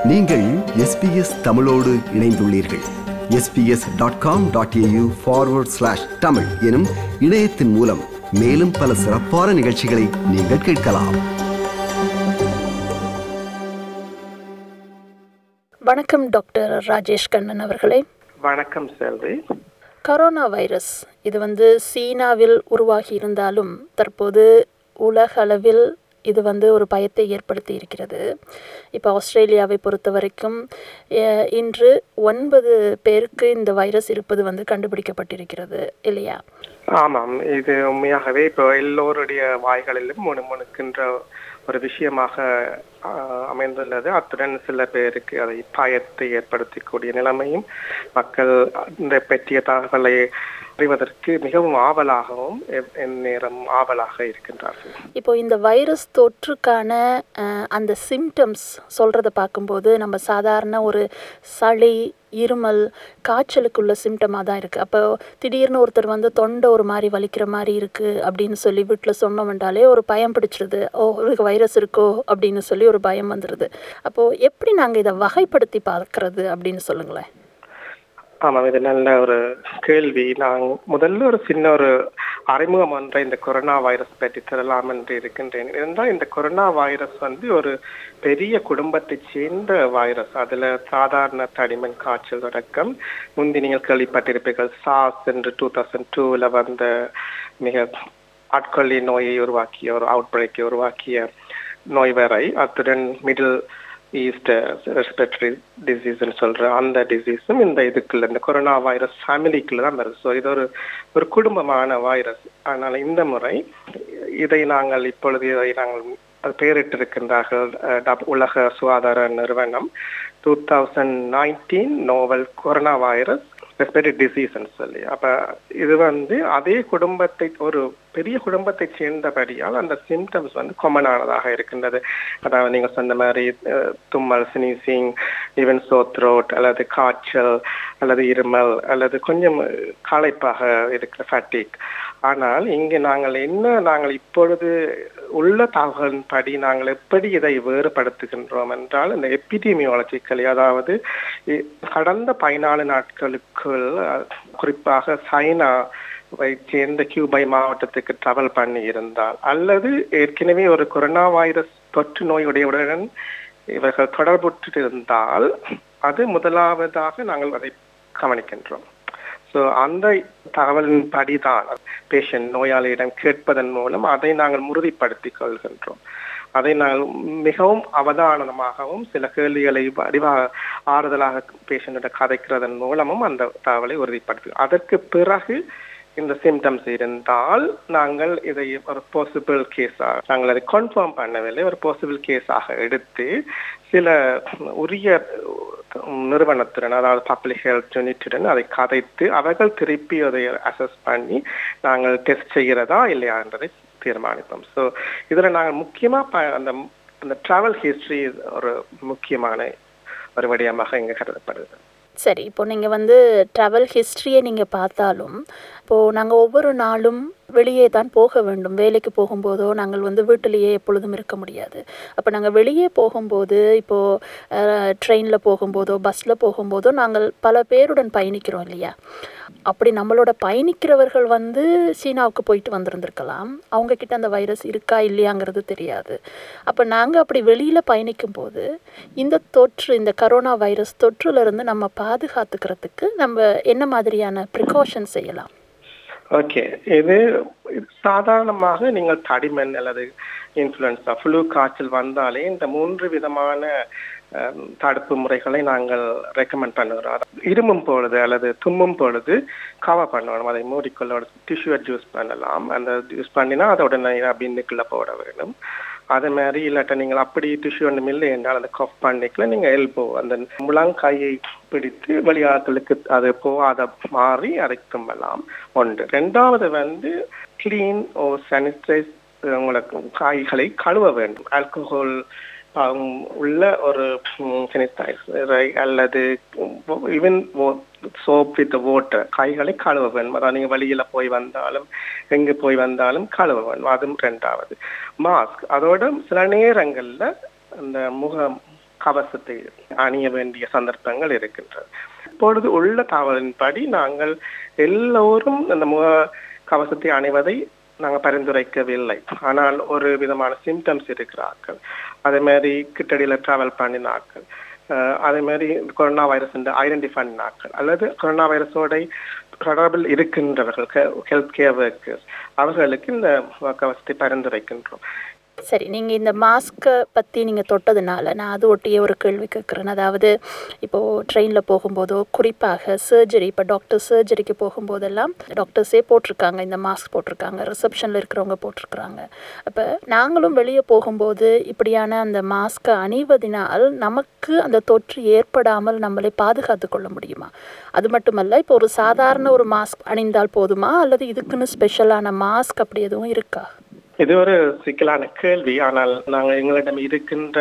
நீங்கள் எஸ்பிஎஸ் தமிழோடு இணைந்துள்ளீர்கள் SBS dot com dot AU forward slash Tamil எனும் இணையத்தின் மூலம் மேலும் பல சிறப்பான நிகழ்ச்சிகளை நீங்கள் கேட்கலாம் வணக்கம் டாக்டர் ராஜேஷ் கண்ணன் அவர்களே வணக்கம் செல்வி கரோனா வைரஸ் இது வந்து சீனாவில் உருவாகி இருந்தாலும் தற்போது உலக அளவில் இது வந்து ஒரு பயத்தை ஏற்படுத்தி இருக்கிறது இப்போ ஆஸ்திரேலியாவை பொறுத்த வரைக்கும் அஹ், இன்று ஒன்பது பேருக்கு இந்த வைரஸ் இருப்பது வந்து கண்டுபிடிக்கப்பட்டிருக்கிறது இல்லையா ஆமாம் இது உண்மையாகவே இப்போ எல்லோருடைய வாய்களிலும் முணுமுணுக்கின்ற ஒரு விஷயமாக ஆஹ், அமைந்துள்ளது அத்துடன் சில பேருக்கு அதை பயத்தை ஏற்படுத்தக்கூடிய நிலைமையும் மக்கள் இந்த பற்றிய தகவலை அறிவதற்கு மிகவும் ஆவலாகவும் எவ்- எந்நேரம் ஆவலாக இருக்கின்றார்கள் இப்போ இந்த வைரஸ் தொற்றுக்கான அஹ், அந்த சிம்டம்ஸ் சொல்கிறத பார்க்கும்போது நம்ம சாதாரண ஒரு சளி இருமல் காய்ச்சலுக்குள்ள சிம்டமாக தான் இருக்குது அப்போ திடீர்னு ஒருத்தர் வந்து தொண்டை ஒரு மாதிரி வலிக்கிற மாதிரி இருக்குது அப்படின்னு சொல்லி வீட்டில் சொன்னோம்ன்றாலே ஒரு பயம் பிடிச்சிருது ஓ இவருக்கு வைரஸ் இருக்கோ அப்படின்னு சொல்லி ஒரு பயம் வந்துடுது அப்போது எப்படி நாங்கள் இதை வகைப்படுத்தி பார்க்கறது அப்படின்னு சொல்லுங்களேன் ஆமாம் இது நல்ல ஒரு கேள்வி நான் முதல்ல ஒரு சின்ன ஒரு அறிமுகம் ஒன்றை இந்த கொரோனா வைரஸ் பற்றி தரலாம் என்று இருக்கின்றேன் இருந்தால் இந்த கொரோனா வைரஸ் வந்து ஒரு பெரிய குடும்பத்தைச் சேர்ந்த வைரஸ் அதுல சாதாரண தடிமன் காய்ச்சல் தொடக்கம் முந்தி நீங்கள் கேள்விப்பட்டிருப்பீர்கள் சாஸ் என்று டூ தௌசண்ட் டூவில் வந்த மிக ஆட்கொள்ளி நோயை உருவாக்கிய ஒரு அவுட் பிரேக்கை உருவாக்கிய நோய் வரை அத்துடன் மிடில் ஈஸ்ட் ரெஸ்பிரேட்டரி டிசீஸ்ன்னு சொல்ற அந்த டிசீஸும் இந்த இதுக்குள்ள இந்த கொரோனா வைரஸ் ஃபேமிலிக்குள்ள தான் வருது ஸோ இது ஒரு ஒரு குடும்பமான வைரஸ் அதனால இந்த முறை இதை நாங்கள் இப்பொழுது இதை நாங்கள் அது பெயரிட்டிருக்கின்றார்கள் அஹ், டப்- உலக சுகாதார நிறுவனம் two thousand nineteen novel corona virus respiratory டிசீஸ்ன்னு சொல்லி அப்ப இது வந்து அதே குடும்பத்தை ஒரு பெரிய குடும்பத்தை சேர்ந்தபடியால் அந்த சிம்டம்ஸ் வந்து காமனானதாக இருக்கின்றது அதாவது நீங்க சொன்ன மாதிரி அஹ், தும்மல் ஸ்னீசிங் ஈவன் சோ த்ரோட் அல்லது காய்ச்சல் அல்லது இருமல் அல்லது கொஞ்சம் களைப்பாக இருக்கிற ஃபேட்டிக் ஆனால் இங்கு நாங்கள் என்ன நாங்கள் இப்பொழுது உள்ள தகவலின்படி நாங்கள் எப்படி இதை வேறுபடுத்துகின்றோம் என்றால் இந்த எபிடிமியாலஜிக்கலி அதாவது இ- கடந்த பதினாலு நாட்களுக்குள் அஹ், குறிப்பாக சைனா வை சேர்ந்த கியூபை மாவட்டத்துக்கு டிராவல் பண்ணி இருந்தால் அல்லது ஏற்கனவே ஒரு கொரோனா வைரஸ் தொற்று நோயுடையவுடன் இவர்கள் தொடர்புற்று இருந்தால் அது முதலாவதாக நாங்கள் அதை கவனிக்கின்றோம் ஸோ அந்த தகவலின் படிதான் பேஷண்ட் நோயாளியிடம் கேட்பதன் மூலம் அதை நாங்கள் உறுதிப்படுத்திக் கொள்கின்றோம் அதை நாங்கள் மிகவும் அவதானமாகவும் சில கேள்விகளை வடிவாக ஆறுதலாக பேஷண்ட கதைக்கிறதன் மூலமும் அந்த தகவலை உறுதிப்படுத்து அதற்கு பிறகு இந்த சிம்டம்ஸ் இருந்தால் நாங்கள் இதை ஒரு பாசிபிள் கேஸாக நாங்கள் அதை கன்ஃபார்ம் பண்ணவில்லை ஒரு பாசிபிள் கேஸாக எடுத்து சில உரிய நிறுவனத்துடன் அதாவது பப்ளிக் ஹெல்த் யூனிட்டுடன் அதை கதைத்து அவர்கள் திருப்பி அதை அசஸ் பண்ணி நாங்கள் டெஸ்ட் செய்கிறதா இல்லையா என்றதை தீர்மானிப்போம் ஸோ இதில் நாங்கள் முக்கியமாக அந்த அந்த டிராவல் ஹிஸ்டரி ஒரு முக்கியமான ஒரு விடயமாக இங்கே கருதப்படுது சரி இப்போ நீங்கள் வந்து ட்ராவல் ஹிஸ்ட்ரியை நீங்கள் பார்த்தாலும் இப்போது நாங்கள் ஒவ்வொரு நாளும் வெளியே தான் போக வேண்டும் வேலைக்கு போகும்போதோ நாங்கள் வந்து வீட்டிலேயே எப்பொழுதும் இருக்க முடியாது அப்போ நாங்கள் வெளியே போகும்போது இப்போது ட்ரெயினில் போகும்போதோ பஸ்ஸில் போகும்போதோ நாங்கள் பல பேருடன் பயணிக்கிறோம் இல்லையா அப்படி நம்மளோட பயணிக்கிறவர்கள் வந்து சீனாவுக்கு போயிட்டு வந்திருந்திருக்கலாம் அவங்க கிட்ட அந்த வைரஸ் இருக்கா இல்லையாங்கிறது தெரியாது அப்போ நாங்கள் அப்படி வெளியில் பயணிக்கும் போது இந்த தொற்று இந்த கரோனா வைரஸ் தொற்றுலேருந்து நம்ம பாதுகாத்துக்கிறதுக்கு நம்ம என்ன மாதிரியான ப்ரிகாஷன் செய்யலாம் ஓகே இது இது சாதாரணமாக நீங்கள் தடிமன் அல்லது இன்ஃப்ளூயன்ஸா ஃப்ளூ காய்ச்சல் வந்தாலே இந்த மூன்று விதமான அஹ், தடுப்பு முறைகளை நாங்கள் ரெக்கமெண்ட் பண்ணுகிறோம் அதாவது இருமும் பொழுது அல்லது தும்மும் பொழுது கவர் பண்ணணும் அதை மூடிக்கொள்ள டிஷ்யூ ஜூஸ் பண்ணலாம் அந்த ஜூஸ் பண்ணினா அதை உடனே பின்னுக்குள்ள போட வேண்டும் அதே மாதிரி இல்லாட்ட நீங்கள் அப்படி டிஷ்யூ ஒன்றும் இல்லை என்றால் அந்த கஃப் பண்ணிக்கல நீங்க எல்போ அந்த முழங்கையை பிடித்து வெளியாட்களுக்கு அது போகாத மாறி அதை தும்பலாம் ஒன்று ரெண்டாவது வந்து கிளீன் ஓ சானிடைஸ் உங்களுக்கு காய்களை கழுவ வேண்டும் ஆல்கஹால் உள்ள ஒரு சானிடைசரை அல்லது ஈவன் சோப் வித் வாட்டர் கைகளை கழுவ வேண்டும் அதாவது நீங்க வழியில போய் வந்தாலும் எங்க போய் வந்தாலும் கழுவ வேண்டும் அதுவும் ரெண்டாவது மாஸ்க் அதோட சில நேரங்கள்ல அந்த முக கவசத்தை அணிய வேண்டிய சந்தர்ப்பங்கள் இருக்கின்றது இப்பொழுது உள்ள தகவலின்படி நாங்கள் எல்லோரும் அந்த முக கவசத்தை அணிவதை நாங்கள் பரிந்துரைக்கவில்லை ஆனால் ஒரு விதமான சிம்டம்ஸ் இருக்கிறார்கள் அதே மாதிரி கிட்டடியில் டிராவல் பண்ணினார்கள் அஹ் அதே மாதிரி கொரோனா வைரஸ் ஐடென்டிஃபை பண்ணினார்கள் அல்லது கொரோனா வைரஸோட தொடர்பில் இருக்கின்றவர்கள் ஹெல்த் கேர் ஒர்க்கர்ஸ் அவர்களுக்கு இந்த முகக்கவசத்தை பரிந்துரைக்கின்றோம் சரி நீங்கள் இந்த மாஸ்க்கை பற்றி நீங்கள் தொட்டதுனால நான் அது ஒட்டியே ஒரு கேள்வி கேட்குறேன் அதாவது இப்போது ட்ரெயினில் போகும்போதோ குறிப்பாக சர்ஜரி இப்போ டாக்டர் சர்ஜரிக்கு போகும்போதெல்லாம் டாக்டர்ஸே போட்டிருக்காங்க இந்த மாஸ்க் போட்டிருக்காங்க ரிசப்ஷனில் இருக்கிறவங்க போட்டிருக்கிறாங்க அப்போ நாங்களும் வெளியே போகும்போது இப்படியான அந்த மாஸ்க்கை அணிவதினால் நமக்கு அந்த தொற்று ஏற்படாமல் நம்மளை பாதுகாத்து கொள்ள முடியுமா அது மட்டுமல்ல இப்போ ஒரு சாதாரண ஒரு மாஸ்க் அணிந்தால் போதுமா அல்லது இதுக்குன்னு ஸ்பெஷலான மாஸ்க் அப்படி எதுவும் இருக்கா இது ஒரு சிக்கலான கேள்வி ஆனால் நாங்கள் எங்களிடம் இருக்கின்ற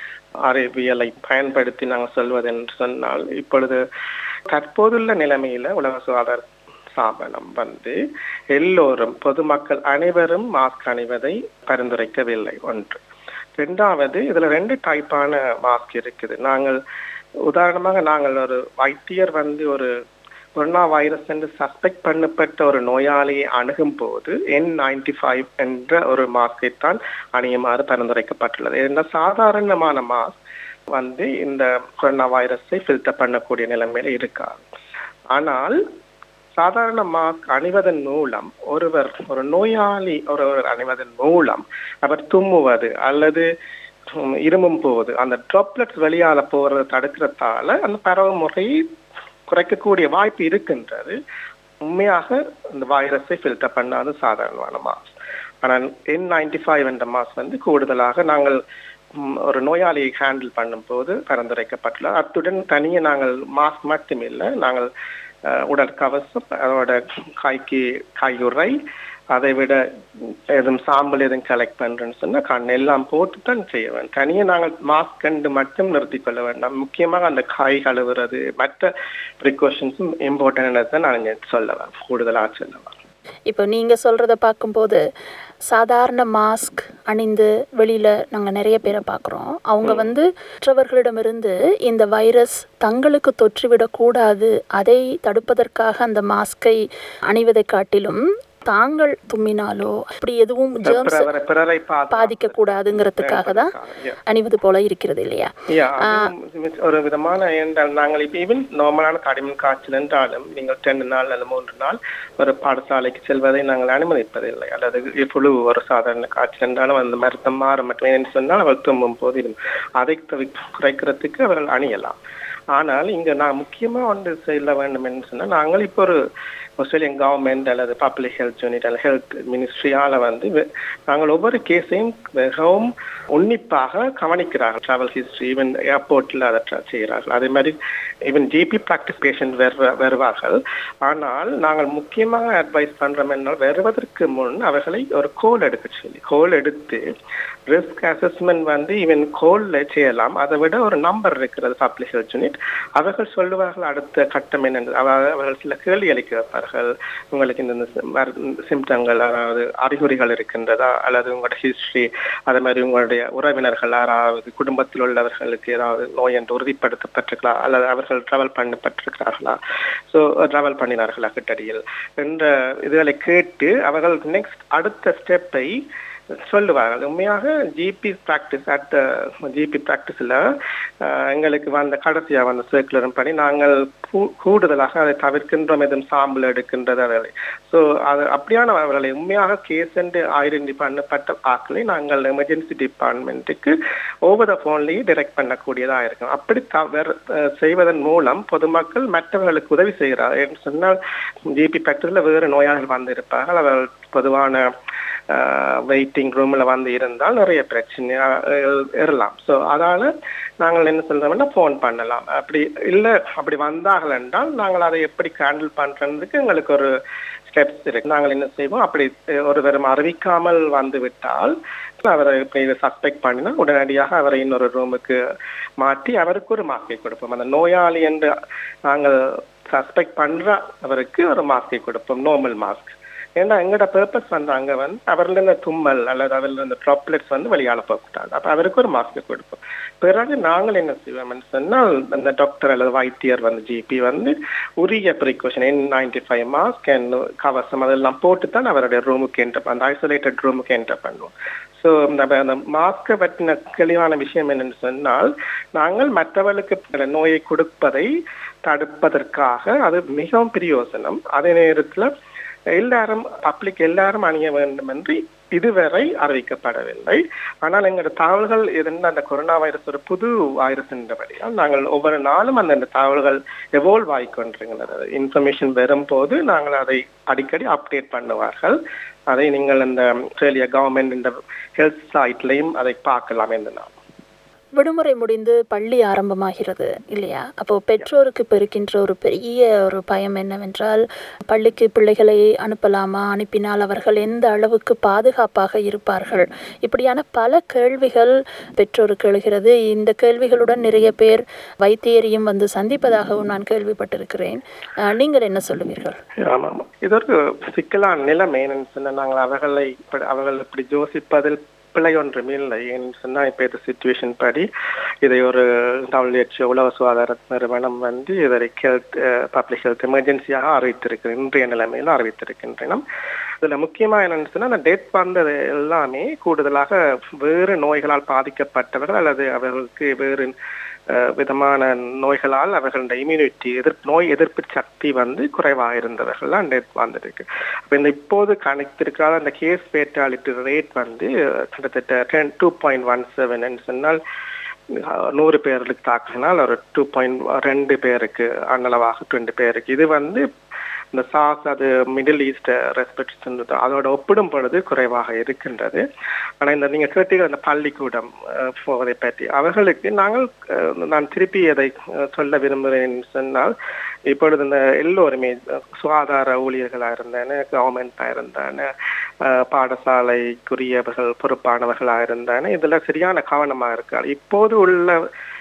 அறிவியலை பயன்படுத்தி நாங்கள் சொல்வது என்று சொன்னால் இப்பொழுது தற்போதுள்ள நிலைமையில உலக சுகாதார ஸ்தாபனம் வந்து எல்லோரும் பொதுமக்கள் அனைவரும் மாஸ்க் அணிவதை பரிந்துரைக்கவில்லை ஒன்று ரெண்டாவது இதுல ரெண்டு டைப்பான மாஸ்க் இருக்குது நாங்கள் உதாரணமாக நாங்கள் ஒரு வைத்தியர் வந்து ஒரு கொரோனா வைரஸ் என்று சஸ்பெக்ட் பண்ணப்பட்ட ஒரு நோயாளியை அணுகும் போது என் நைன்டி ஃபைவ் என்ற ஒரு மாஸ்கை தான் அணியுமாறு பரிந்துரைக்கப்பட்டுள்ளது இந்த சாதாரணமான மாஸ்க் வந்து இந்த கொரோனா வைரஸை ஃபில்டர் பண்ணக்கூடிய நிலைமையில இருக்காது ஆனால் சாதாரண மாஸ்க் அணிவதன் மூலம் ஒருவர் ஒரு நோயாளி ஒருவர் அணிவதன் மூலம் அவர் தும்முவது அல்லது இருமும் போவது அந்த ட்ராப்லெட்ஸ் வெளியால போறதை தடுக்கிறதால அந்த பரவு முறை குறைக்கக்கூடிய வாய்ப்பு இருக்கின்றது உண்மையாக இந்த வைரஸை ஃபில்டர் பண்ணாது சாதாரணமான மாஸ்க் ஆனால் என் நைன்டி ஃபைவ் என்ற மாஸ்க் வந்து கூடுதலாக நாங்கள் ஒரு நோயாளியை ஹேண்டில் பண்ணும்போது பரிந்துரைக்கப்பட்டுள்ளது அத்துடன் தனியே நாங்கள் மாஸ்க் மட்டுமில்லை நாங்கள் உடற்கவசம் அதோட காய்க்கு காய்குறை அதை விட எதுவும் சாம்பல் எதுவும் கலெக்ட் பண்றேன்னு சொன்னா கண் எல்லாம் போட்டு தான் செய்ய வேண்டும் தனியாக நாங்கள் மாஸ்க் கண்டு மட்டும் நிறுத்தி கொள்ள வேண்டாம் முக்கியமாக அந்த காய் கழுவுறது மற்ற ப்ரிகாஷன்ஸும் இம்பார்ட்டன்ட் தான் நான் சொல்லலாம் கூடுதலாக சொல்லலாம் இப்போ நீங்கள் சொல்கிறத பார்க்கும்போது சாதாரண மாஸ்க் அணிந்து வெளியில் நாங்கள் நிறைய பேரை பார்க்குறோம் அவங்க வந்து மற்றவர்களிடமிருந்து இந்த வைரஸ் தங்களுக்கு தொற்றிவிடக்கூடாது அதை தடுப்பதற்காக அந்த மாஸ்கை அணிவதை காட்டிலும் தாங்கள் தும்மினாலோ அப்படி எதுவும் ஜேர்ம்ஸ் பிறரை பாதிக்க கூடாதுங்கிறதுக்காக தான் அணிவது போல இருக்கிறது இல்லையா ஒரு விதமான என்றால் நாங்கள் இப்போ ஈவன் நார்மலான கடிமன் காய்ச்சல் என்றாலும் நீங்கள் ரெண்டு நாள் அல்லது மூன்று நாள் ஒரு பாடசாலைக்கு செல்வதை நாங்கள் அனுமதிப்பதில்லை அல்லது புழு ஒரு சாதாரண காய்ச்சல் என்றாலும் அந்த மருத்துவம் மாற மட்டுமே என்று சொன்னால் அவர் தும்பும் போது அதை குறைக்கிறதுக்கு அவர்கள் அணியலாம் ஆனால் இங்க நான் முக்கியமா ஒன்று செய்ய வேண்டும் என்று சொன்னால் நாங்கள் இப்போ ஒரு ஆஸ்திரேலியன் கவர்மெண்ட் அல்லது பப்ளிக் ஹெல்த் யூனிட் அல்லது ஹெல்த் மினிஸ்ட்ரியால வந்து நாங்கள் ஒவ்வொரு கேஸையும் மிகவும் உன்னிப்பாக கவனிக்கிறார்கள் டிராவல் ஹிஸ்டரி ஈவன் ஏர்போர்ட்ல அதை செய்கிறார்கள் அதே மாதிரி ஈவன் ஜிபி ப்ராக்டிஸ் பேஷண்ட் வருவார்கள் ஆனால் நாங்கள் முக்கியமாக அட்வைஸ் பண்றோம் என்றால் வருவதற்கு முன் அவர்களை ஒரு கோல் எடுக்க சொல்லி கோல் எடுத்து ரிஸ்க் அசஸ்மெண்ட் வந்து ஈவன் கோல்ல செய்யலாம் அதை விட ஒரு நம்பர் இருக்கிறது பப்ளிக் ஹெல்த் யூனிட் அவர்கள் சொல்லுவார்கள் அடுத்த கட்டம் என்ன அவர்கள் சில கேள்வி அளிக்க வைப்பார்கள் உங்களுக்கு இந்த சிம்டங்கள் அதாவது அறிகுறிகள் இருக்கின்றதா அல்லது உங்களோட ஹிஸ்டரி அதே மாதிரி உங்களுடைய உறவினர்கள் யாராவது குடும்பத்தில் உள்ளவர்களுக்கு ஏதாவது நோய் என்று உறுதிப்படுத்தப்பட்டிருக்கலாம் அல்லது அவர்கள் டிராவல் பண்ணப்பட்டிருக்கிறார்களா ஸோ டிராவல் பண்ணினார்களா கிட்டடியில் என்ற இதுகளை கேட்டு அவர்கள் நெக்ஸ்ட் அடுத்த ஸ்டெப்பை சொல்லுவார்கள் உண்மையாக ஜிபி ப்ராக்டிஸ் அட் ஜிபி ப்ராக்டிஸில் எங்களுக்கு வந்த கடைசியாக வந்த சர்க்குலரும் படி நாங்கள் கூடுதலாக அதை தவிர்க்கின்றோம் எதுவும் சாம்பிள் எடுக்கின்றது அவர்களை ஸோ அது அப்படியான அவர்களை உண்மையாக கேஸ் என்று ஐடென்டி பண்ணப்பட்ட ஆக்களை நாங்கள் எமர்ஜென்சி டிபார்ட்மெண்ட்டுக்கு ஓவர் த ஃபோன்லேயே டிரெக்ட் பண்ணக்கூடியதாக இருக்கும் அப்படி தவறு செய்வதன் மூலம் பொதுமக்கள் மற்றவர்களுக்கு உதவி செய்கிறார் என்று சொன்னால் ஜிபி ப்ராக்டிஸில் வேறு நோயாளிகள் வந்திருப்பார்கள் அவர்கள் பொதுவான வெயிட்டிங் ரூமில் வந்து இருந்தால் நிறைய பிரச்சனை ஏறலாம் ஸோ அதால் நாங்கள் என்ன சொல்கிறோம்னா ஃபோன் பண்ணலாம் அப்படி இல்லை அப்படி வந்தார்கள் என்றால் நாங்கள் அதை எப்படி ஹேண்டில் பண்ணுறதுக்கு எங்களுக்கு ஒரு ஸ்டெப்ஸ் இருக்கு நாங்கள் என்ன செய்வோம் அப்படி ஒருவரும் அறிவிக்காமல் வந்து விட்டால் அவரை இப்படி சஸ்பெக்ட் பண்ணினா உடனடியாக அவரை இன்னொரு ரூமுக்கு மாற்றி அவருக்கு ஒரு மாஸ்கை கொடுப்போம் அந்த நோயாளி என்று நாங்கள் சஸ்பெக்ட் பண்ற அவருக்கு ஒரு மாஸ்கை கொடுப்போம் நார்மல் மாஸ்க் ஏன்னா எங்களோட பர்பஸ் வந்து அங்க வந்து அவர்ல இருந்த தும்மல் அல்லது அவர்ல இருந்த ட்ராப்லெட்ஸ் வந்து வெளியால போகக்கூடாது அப்ப அவருக்கு ஒரு மாஸ்க் கொடுப்போம் பிறகு நாங்கள் என்ன செய்வோம்னு சொன்னால் அந்த டாக்டர் அல்லது வைத்தியர் வந்து ஜிபி வந்து உரிய precaution N ninety five mask and கவசம் அதெல்லாம் போட்டு தான் அவருடைய ரூமுக்கு என்டர் அந்த ஐசோலேட்டட் ரூமுக்கு என்டர் பண்ணுவோம் ஸோ அந்த அந்த மாஸ்கை பற்றின தெளிவான விஷயம் என்னன்னு சொன்னால் நாங்கள் மற்றவர்களுக்கு நோயை கொடுப்பதை தடுப்பதற்காக அது மிகவும் பிரயோசனம் அதே நேரத்தில் எல்லாரும் பப்ளிக் எல்லாரும் அணிய வேண்டும் என்று இதுவரை அறிவிக்கப்படவில்லை ஆனால் எங்களோட தகவல்கள் எதுன்னு அந்த கொரோனா வைரஸ் ஒரு புது வைரஸ் என்றபடியால் நாங்கள் ஒவ்வொரு நாளும் அந்தந்த தகவல்கள் எவோல்வ் ஆகிக்கொண்டிருக்கிறது இன்ஃபர்மேஷன் வரும்போது நாங்கள் அதை அடிக்கடி அப்டேட் பண்ணுவார்கள் அதை நீங்கள் இந்த ஆஸ்திரேலியா கவர்மெண்ட் இந்த ஹெல்த் சைட்லையும் அதை பார்க்கலாம் என்று நான் விடுமுறை முடிந்து பள்ளி ஆரம்பமாகிறது இல்லையா அப்போ பெற்றோருக்கு இப்போ இருக்கின்ற ஒரு பெரிய ஒரு பயம் என்னவென்றால் பள்ளிக்கு பிள்ளைகளை அனுப்பலாமா அனுப்பினால் அவர்கள் எந்த அளவுக்கு பாதுகாப்பாக இருப்பார்கள் இப்படியான பல கேள்விகள் பெற்றோருக்கு எழுகிறது இந்த கேள்விகளுடன் நிறைய பேர் வைத்தியரையும் வந்து சந்திப்பதாகவும் நான் கேள்விப்பட்டிருக்கிறேன் அஹ், நீங்கள் என்ன சொல்லுவீர்கள் ஆமாம் இது ஒரு சிக்கலான நிலைமை என்னன்னு சொன்னா நாங்கள் அவர்களை இப்படி- அவர்கள் இப்படி யோசிப்பதில் பிழை ஒன்றும் இல்லை ஏன்னு சொன்னா இப்ப இந்த சுச்சுவேஷன் படி இதை ஒரு WHO உலக சுகாதார நிறுவனம் வந்து இதை ஹெல்த் பப்ளிக் ஹெல்த் எமர்ஜென்சியாக அறிவித்திருக்கு இன்றைய நிலைமையில் அறிவித்திருக்கின்றன இதுல முக்கியமா என்னன்னு சொன்னா அந்த டெத் வந்தது எல்லாமே கூடுதலாக வேறு நோய்களால் பாதிக்கப்பட்டவர்கள் அல்லது அவர்களுக்கு வேறு அஹ், விதமான நோய்களால் அவர்களுடைய இம்யூனிட்டி எதிர்ப்பு நோய் எதிர்ப்பு சக்தி வந்து குறைவாக இருந்தவர்கள் தான் டெத் வந்திருக்கு அப்ப இந்த இப்போது கணித்திருக்கிற அந்த கேஸ் ஃபேட்டாலிட்டி ரேட் வந்து அஹ், கிட்டத்தட்ட டூ பாயிண்ட் ஒன் செவன் சொன்னால் அஹ், நூறு பேருக்கு தாக்கினால் ஒரு டூ பாயிண்ட் ரெண்டு பேருக்கு அன்னளவாக ரெண்டு பேருக்கு இது வந்து இந்த சாஸ் அது மிடில் ஈஸ்ட் ரெஸ்பெக்ட் அதோட ஒப்பிடும் பொழுது குறைவாக இருக்கின்றது ஆனா இந்த நீங்க கேட்டீங்க அந்த பள்ளிக்கூடம் அஹ், போவதை பற்றி அவர்களுக்கு நாங்கள் அஹ், நான் திருப்பி அதை அஹ், சொல்ல விரும்புகிறேன் சொன்னால் இப்பொழுது இந்த எல்லோருமே அஹ், சுகாதார ஊழியர்களாக இருந்தான கவர்மெண்டா இருந்தான அஹ், பாடசாலைக்குரியவர்கள் பொறுப்பானவர்களாக இருந்தான இதுல சரியான கவனமா இருக்காது இப்போது உள்ள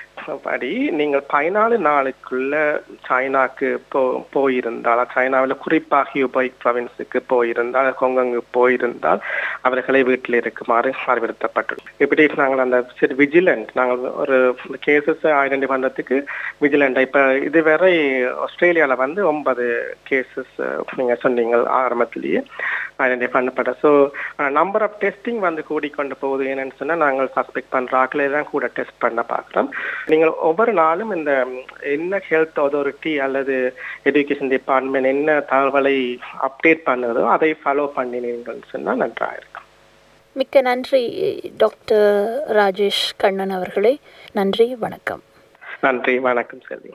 படி நீங்கள் பதினாலு நாளுக்குள்ள சைனாக்கு போ போயிருந்தால் சைனாவில் குறிப்பாக ஹியூபை ப்ரொவின்ஸுக்கு போயிருந்தால் கொங்கங்கு போயிருந்தால் அவர்களை வீட்டில் இருக்குமாறு அறிவுறுத்தப்பட்டுள்ளது இப்படி நாங்கள் அந்த சரி விஜிலண்ட் நாங்கள் ஒரு கேசஸ் ஐடென்டி பண்ணுறதுக்கு விஜிலண்ட் இப்போ இதுவரை ஆஸ்திரேலியாவில் வந்து ஒன்பது கேசஸ் நீங்கள் சொன்னீங்க ஆரம்பத்திலேயே ஐடென்டி பண்ணப்பட்ட ஸோ நம்பர் ஆஃப் டெஸ்டிங் வந்து கூடிக்கொண்டு போகுது என்னன்னு சொன்னால் நாங்கள் சஸ்பெக்ட் பண்ணுற ஆக்களை தான் கூட டெஸ்ட் பண்ண பார்க்குறோம் நீங்கள் ஒவ்வொரு நாளும் இந்த ம், என்ன ஹெல்த் அத்தாரிட்டி அல்லது எஜுகேஷன் டிபார்ட்மெண்ட் என்ன தகவலை அப்டேட் பண்ணுதோ அதை ஃபாலோ பண்ணினீங்கன்னு சொன்னால் நன்றாக இருக்கும் மிக்க நன்றி டாக்டர் ராஜேஷ் கண்ணன் அவர்களே நன்றி வணக்கம் நன்றி வணக்கம் செல்வி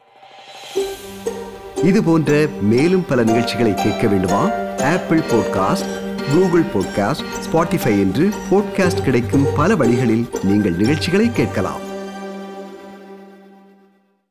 இது போன்ற மேலும் பல நிகழ்ச்சிகளை கேட்க வேண்டுமா Apple podcast Google podcast Spotify என்று பாட்காஸ்ட் கிடைக்கும் பல வழிகளில் நீங்கள் நிகழ்ச்சிகளை கேட்கலாம்